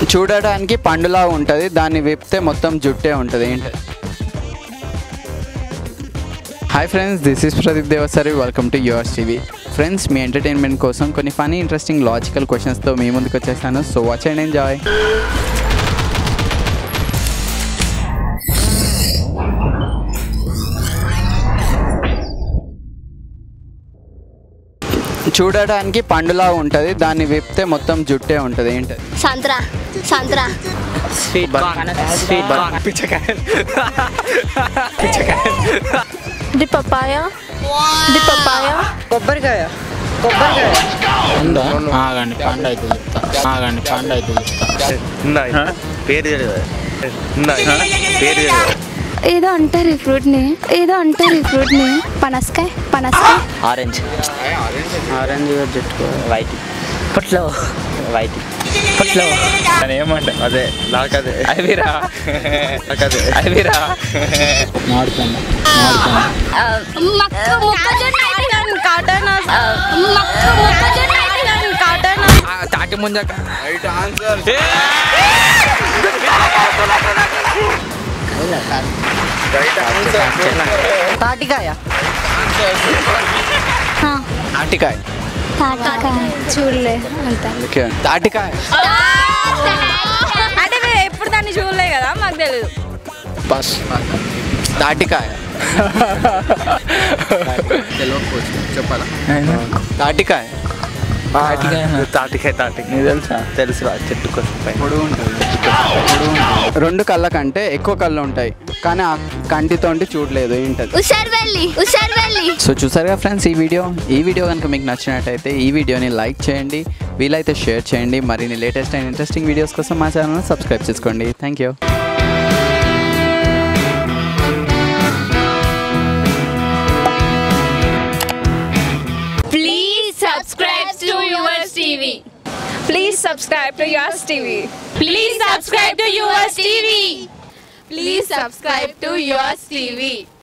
చూడడానికి పండులా ఉంటుంది దాన్ని విప్తే మొత్తం జుట్టే ఉంటుంది ఏంటి hi friends this is Pradeep Devasari welcome to yours TV friends మీ ఎంటర్టైన్మెంట్ కోసం కొన్ని ఫనీ ఇంట్రెస్టింగ్ లాజికల్ క్వశ్చన్స్తో మీ ముందుకు వచ్చేసాను సో వాచ్ అండ్ ఎంజాయ్ చూడడానికి పండులా ఉంటుంది దాన్ని విప్తే మొత్తం జుట్టే ఉంటుంది ఏంటది సంత్రా సంత్రా స్వీట్ కార్న్ స్వీట్ కార్న్ పిచ్చకాయ ది పపాయ ది పపాయ కొబ్బరికాయ కొబ్బరికాయ ఉందా ఆగండి పండు అయితే చెప్తా ఆగండి పండు అయితే చెప్తా ఉందా పేరు తెలియదు ఉందా పేరు తెలియదు ఏదో అంటారు ఈ ఫ్రూట్ ని ఏదో అంటారు ఈ ఫ్రూట్ ని పనసకాయ పనసకాయ ఆరెంజ్ ఆరెంజ్ జుట్టు వైట్ పట్లో వైట్ పట్లో ఏమంటా అదే నాకదే అవిరా నాకదే అవిరా మాడుతుంది మాడుతుంది తాటి ముంజక తాటికాయ తాటికాయ చూడలే అంత ఓకే తాటికాయ అంటే మేము ఎప్పుడు దాన్ని చూడలే కదా మాకు తెలియదు బస్ తాటికాయ చెప్పాలా తాటికాయ తాటికాయ తాటికాయ నీకు తెలుసా తెలుసు రా చెట్టు కోసం పైన పొడుగు ఉంటుంది రెండు కళ్ళ కంటే ఎక్కువ కళ్ళు ఉంటాయి కానీ ఆ కంటితోటి చూడలేదు ఏంటది ఉషార్వెల్లి ఉషార్వెల్లి సో చూసారుగా ఫ్రెండ్స్ ఈ వీడియో ఈ వీడియో కనుక మీకు నచ్చినట్టయితే ఈ వీడియోని లైక్ చేయండి వీలైతే షేర్ చేయండి మరిన్ని లేటెస్ట్ అండ్ ఇంట్రెస్టింగ్ వీడియోస్ కోసం మా ఛానల్ని సబ్స్క్రైబ్ చేసుకోండి thank you Please subscribe to yours TV. Please subscribe to yours TV. Please subscribe to yours TV. Please subscribe to yours TV.